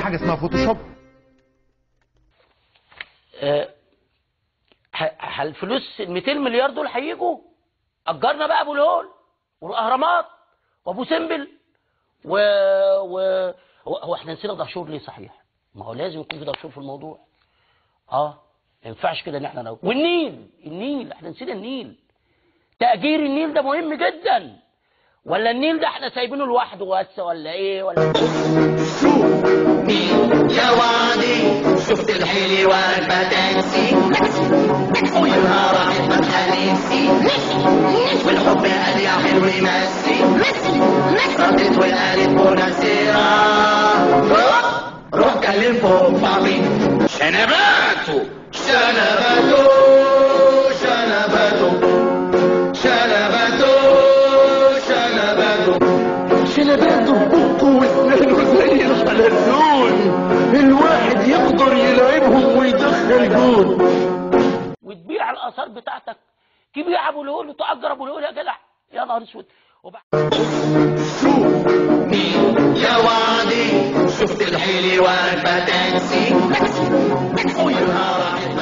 حاجه اسمها فوتوشوب آه، ه- هالفلوس ال 200 مليار دول هيجوا اجرنا بقى ابو الهول والاهرامات وابو سمبل و... و... هو هو احنا نسينا دهشور ليه صحيح ما هو لازم يكون في دهشور في الموضوع اه ما ينفعش كده ان احنا نو... والنيل النيل احنا نسينا النيل تأجير النيل ده مهم جدا ولا النيل ده احنا سايبينه لوحده بس ولا ايه ولا يا وعدي شفت الحلي واقفة تاكسي وينها راحت فتحة نفسي والحب قال يا حلو يمسي ردت وقالت بوناسيرا روح كلم فوق فامي شنباتو شنباتو شنباتو شنباتو شنباتو شنباته بقه واسنانه زي الحلزون الواحد يقدر يلعبهم ويدخل جول وتبيع الاثار بتاعتك تبيع ابو الهول وتأجر ابو الهول يا جدع يا نهار اسود وبعد يا وعدي شفت الحلي واقفة تاكسي وينها راحت